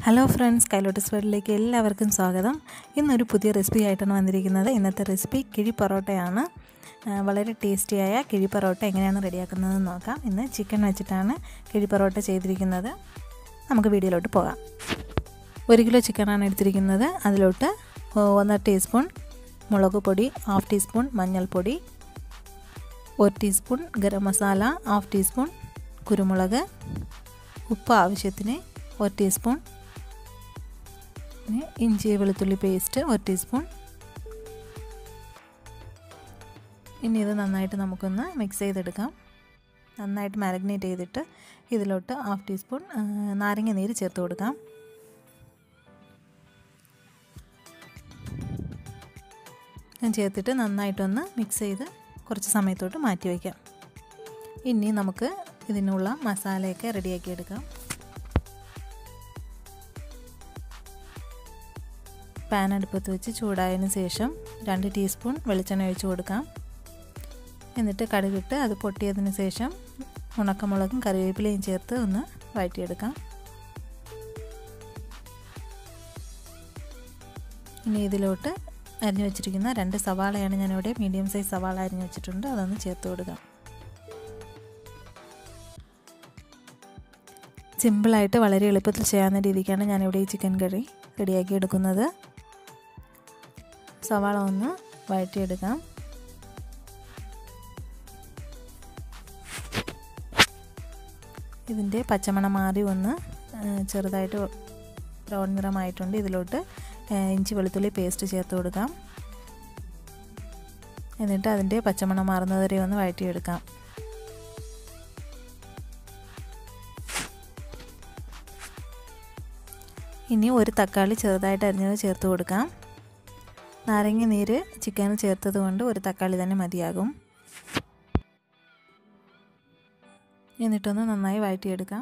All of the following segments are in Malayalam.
ഹലോ ഫ്രണ്ട്സ് കൈലോട്ടസ് വേൾഡിലേക്ക് എല്ലാവർക്കും സ്വാഗതം ഇന്നൊരു പുതിയ റെസിപ്പി ആയിട്ടാണ് വന്നിരിക്കുന്നത് ഇന്നത്തെ റെസിപ്പി കിഴി പൊറോട്ടയാണ് ആ, വളരെ ടേസ്റ്റിയായ കിഴി പൊറോട്ട എങ്ങനെയാണ് റെഡിയാക്കുന്നതെന്ന് നോക്കാം ഇന്ന് ചിക്കൻ വെച്ചിട്ടാണ് കിഴി പൊറോട്ട ചെയ്തിരിക്കുന്നത് നമുക്ക് വീഡിയോയിലോട്ട് പോകാം ഒരു കിലോ ചിക്കനാണ് എടുത്തിരിക്കുന്നത് അതിലോട്ട് ഒന്നര ടീസ്പൂൺ മുളക് പൊടി ഹാഫ് ടീസ്പൂൺ മഞ്ഞൾപ്പൊടി ഒരു teaspoon garam masala half teaspoon കുരുമുളക് ഉപ്പ് ആവശ്യത്തിന് ഒരു ടീസ്പൂൺ പിന്നെ ഇഞ്ചി വെളുത്തുള്ളി പേസ്റ്റ് ഒരു ടീസ്പൂൺ ഇനി ഇത് നന്നായിട്ട് നമുക്കൊന്ന് മിക്സ് ചെയ്തെടുക്കാം നന്നായിട്ട് മാരിനേറ്റ് ചെയ്തിട്ട് ഇതിലോട്ട് ഹാഫ് ടീസ്പൂൺ നാരങ്ങ നീര് ചേർത്ത് കൊടുക്കാം ഞാൻ ചേർത്തിട്ട് നന്നായിട്ടൊന്ന് മിക്സ് ചെയ്ത് കുറച്ച് സമയത്തോട്ട് മാറ്റി വയ്ക്കാം ഇനി നമുക്ക് ഇതിനുള്ള മസാലയൊക്കെ റെഡിയാക്കി എടുക്കാം പാൻ അടുപ്പത്ത് വെച്ച് ചൂടായതിന് ശേഷം രണ്ട് ടീസ്പൂൺ വെളിച്ചെണ്ണ ഒഴിച്ച് കൊടുക്കാം എന്നിട്ട് കടുകിട്ട് അത് പൊട്ടിയതിന് ശേഷം ഉണക്കമുളകും കറിവേപ്പിലയും ചേർത്ത് ഒന്ന് വഴറ്റിയെടുക്കാം ഇനി ഇതിലോട്ട് അരിഞ്ഞു വെച്ചിരിക്കുന്ന രണ്ട് സവാളയാണ് ഞാനിവിടെ മീഡിയം സൈസ് സവാള അരിഞ്ഞു വെച്ചിട്ടുണ്ട് അതൊന്ന് ചേർത്ത് കൊടുക്കാം സിമ്പിളായിട്ട് വളരെ എളുപ്പത്തിൽ ചെയ്യാവുന്ന രീതിക്കാണ് ഞാനിവിടെ ഈ ചിക്കൻ കറി റെഡിയാക്കി എടുക്കുന്നത് സവാള ഒന്ന് വഴറ്റിയെടുക്കാം ഇതിൻ്റെ പച്ചമണം മാറി ഒന്ന് ചെറുതായിട്ട് ബ്രൗൺ നിറമായിട്ടുണ്ട് ഇതിലോട്ട് ഇഞ്ചി വെളുത്തുള്ളി പേസ്റ്റ് ചേർത്ത് കൊടുക്കാം എന്നിട്ട് അതിൻ്റെ പച്ചമണം മാറുന്നത് വരെ ഒന്ന് വഴറ്റിയെടുക്കാം ഇനി ഒരു തക്കാളി ചെറുതായിട്ട് അരിഞ്ഞത് ചേർത്ത് കൊടുക്കാം നാരങ്ങ നീര് ചിക്കനിൽ ചേർത്തത് കൊണ്ട് ഒരു തക്കാളി തന്നെ മതിയാകും എന്നിട്ടൊന്ന് നന്നായി വഴറ്റിയെടുക്കാം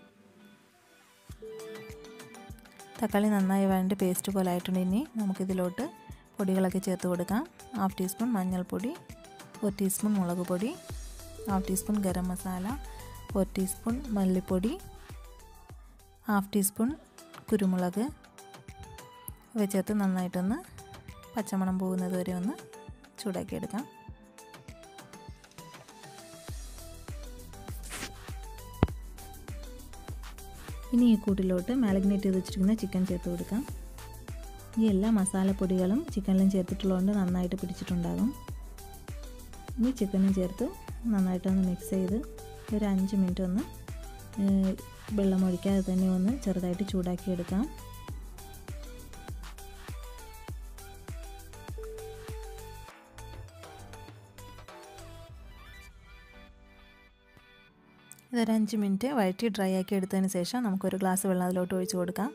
തക്കാളി നന്നായി വഴണ്ട് പേസ്റ്റ് പോലെ ആയിട്ടുണ്ട് ഇനി നമുക്കിതിലോട്ട് പൊടികളൊക്കെ ചേർത്ത് കൊടുക്കാം ഹാഫ് ടീസ്പൂൺ മഞ്ഞൾപ്പൊടി ഒരു ടീസ്പൂൺ മുളക് പൊടി ഹാഫ് ടീസ്പൂൺ ഗരം മസാല ഒരു ടീസ്പൂൺ മല്ലിപ്പൊടി ഹാഫ് ടീസ്പൂൺ കുരുമുളക് ഇവ ചേർത്ത് നന്നായിട്ടൊന്ന് പച്ചമണം പോകുന്നത് വരെ ഒന്ന് ചൂടാക്കിയെടുക്കാം ഇനി ഈ കൂട്ടിലോട്ട് മാരിനേറ്റ് ചെയ്ത് വെച്ചിരിക്കുന്ന ചിക്കൻ ചേർത്ത് കൊടുക്കാം ഈ എല്ലാ മസാലപ്പൊടികളും ചിക്കനിലും ചേർത്തിട്ടുള്ളതുകൊണ്ട് നന്നായിട്ട് പിടിച്ചിട്ടുണ്ടാകും ഇനി ചിക്കനും ചേർത്ത് നന്നായിട്ടൊന്ന് മിക്സ് ചെയ്ത് ഒരു അഞ്ച് മിനിറ്റ് ഒന്ന് വെള്ളം ഒഴിക്കാതെ തന്നെ ഒന്ന് ചെറുതായിട്ട് ചൂടാക്കി എടുക്കാം ഇതൊരു അഞ്ച് മിനിറ്റ് വഴറ്റി ഡ്രൈ ആക്കി എടുത്തതിന് ശേഷം നമുക്കൊരു ഗ്ലാസ് വെള്ളം അതിലോട്ട് ഒഴിച്ച് കൊടുക്കാം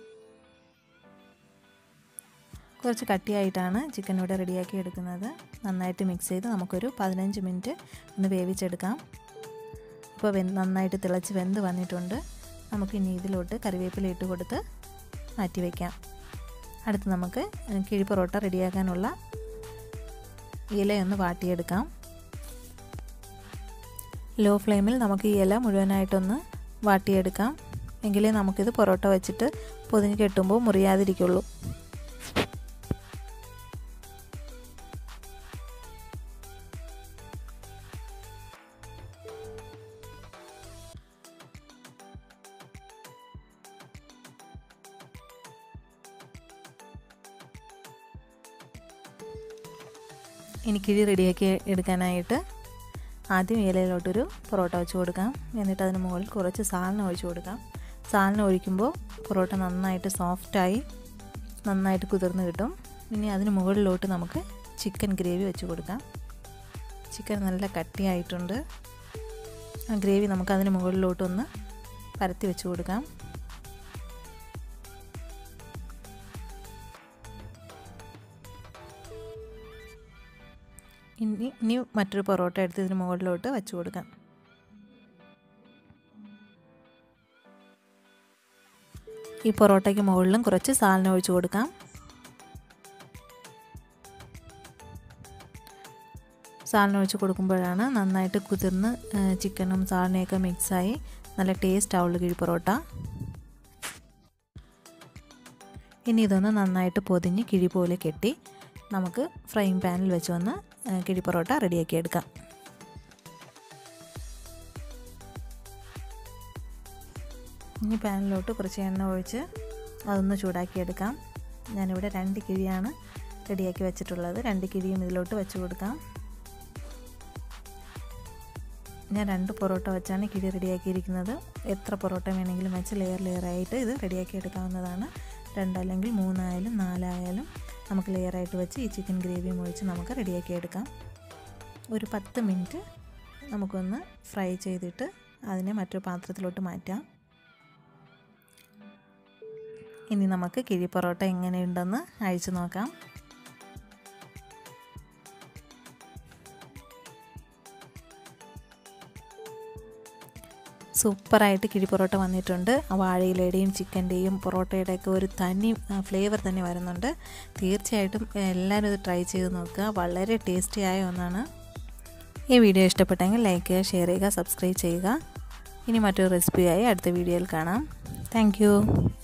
കുറച്ച് കട്ടിയായിട്ടാണ് ചിക്കൻ ഇവിടെ റെഡിയാക്കി എടുക്കുന്നത് നന്നായിട്ട് മിക്സ് ചെയ്ത് നമുക്കൊരു പതിനഞ്ച് മിനിറ്റ് ഒന്ന് വേവിച്ചെടുക്കാം ഇപ്പോൾ വെ നന്നായിട്ട് തിളച്ച് വെന്ത് വന്നിട്ടുണ്ട് നമുക്ക് ഇനി ഇതിലോട്ട് കറിവേപ്പില ഇട്ട് കൊടുത്ത് മാറ്റി വയ്ക്കാം അടുത്ത് നമുക്ക് കിഴി പൊറോട്ട റെഡിയാക്കാനുള്ള ഇലയൊന്ന് വാട്ടിയെടുക്കാം ലോ ഫ്ലെയിമിൽ നമുക്ക് ഈ ഇല മുഴുവനായിട്ടൊന്ന് വാട്ടിയെടുക്കാം എങ്കിലേ നമുക്കിത് പൊറോട്ട വെച്ചിട്ട് പൊതിഞ്ഞ് കെട്ടുമ്പോൾ മുറിയാതിരിക്കുള്ളൂ ഇനി കിഴി റെഡിയാക്കി എടുക്കാനായിട്ട് ആദ്യം ഇലയിലോട്ടൊരു പൊറോട്ട വെച്ച് കൊടുക്കാം എന്നിട്ട് അതിന് മുകളിൽ കുറച്ച് സാലിന് ഒഴിച്ച് കൊടുക്കാം സാലിന് ഒഴിക്കുമ്പോൾ പൊറോട്ട നന്നായിട്ട് സോഫ്റ്റായി നന്നായിട്ട് കുതിർന്ന് കിട്ടും ഇനി അതിന് മുകളിലോട്ട് നമുക്ക് ചിക്കൻ ഗ്രേവി വെച്ച് കൊടുക്കാം ചിക്കൻ നല്ല കട്ടിയായിട്ടുണ്ട് ആ ഗ്രേവി നമുക്ക് അതിന് മുകളിലോട്ടൊന്ന് പരത്തി വെച്ച് കൊടുക്കാം ഇനി ഇനി മറ്റൊരു പൊറോട്ട എടുത്ത് ഇതിന് മുകളിലോട്ട് വെച്ച് കൊടുക്കാം ഈ പൊറോട്ടയ്ക്ക് മുകളിലും കുറച്ച് സാലിന് ഒഴിച്ച് കൊടുക്കാം സാലിന് ഒഴിച്ച് കൊടുക്കുമ്പോഴാണ് നന്നായിട്ട് കുതിർന്ന് ചിക്കനും സാലിനെയൊക്കെ മിക്സായി നല്ല ടേസ്റ്റ് ആവുള്ളൂ കിഴി പൊറോട്ട ഇനി ഇതൊന്ന് നന്നായിട്ട് പൊതിഞ്ഞ് കിഴി പോലെ കെട്ടി നമുക്ക് ഫ്രൈങ് പാനിൽ വെച്ച് വന്ന് കിഴി പൊറോട്ട റെഡിയാക്കി എടുക്കാം ഇനി പാനിലോട്ട് കുറച്ച് എണ്ണ ഒഴിച്ച് അതൊന്ന് ചൂടാക്കിയെടുക്കാം ഞാനിവിടെ രണ്ട് കിഴിയാണ് റെഡിയാക്കി വെച്ചിട്ടുള്ളത് രണ്ട് കിഴിയും ഇതിലോട്ട് വെച്ച് കൊടുക്കാം ഞാൻ രണ്ട് പൊറോട്ട വെച്ചാണ് കിഴി റെഡിയാക്കിയിരിക്കുന്നത് എത്ര പൊറോട്ട വേണമെങ്കിലും വെച്ച് ലെയർ ലെയറായിട്ട് ഇത് റെഡിയാക്കി എടുക്കാവുന്നതാണ് രണ്ടല്ലെങ്കിൽ മൂന്നായാലും നാലായാലും നമുക്ക് ലെയറായിട്ട് വെച്ച് ഈ ചിക്കൻ ഗ്രേവിയും ഒഴിച്ച് നമുക്ക് റെഡിയാക്കി എടുക്കാം ഒരു പത്ത് മിനിറ്റ് നമുക്കൊന്ന് ഫ്രൈ ചെയ്തിട്ട് അതിനെ മറ്റൊരു പാത്രത്തിലോട്ട് മാറ്റാം ഇനി നമുക്ക് കിഴി പൊറോട്ട എങ്ങനെയുണ്ടെന്ന് അഴിച്ചു നോക്കാം സൂപ്പറായിട്ട് കിഴി പൊറോട്ട വന്നിട്ടുണ്ട് വാഴയിലയുടെയും ചിക്കൻ്റെയും പൊറോട്ടയുടെയൊക്കെ ഒരു തനി ഫ്ലേവർ തന്നെ വരുന്നുണ്ട് തീർച്ചയായിട്ടും എല്ലാവരും ഇത് ട്രൈ ചെയ്ത് നോക്കുക വളരെ ടേസ്റ്റിയായ ഒന്നാണ് ഈ വീഡിയോ ഇഷ്ടപ്പെട്ടെങ്കിൽ ലൈക്ക് ചെയ്യുക ഷെയർ ചെയ്യുക സബ്സ്ക്രൈബ് ചെയ്യുക ഇനി മറ്റൊരു റെസിപ്പിയായി അടുത്ത വീഡിയോയിൽ കാണാം താങ്ക്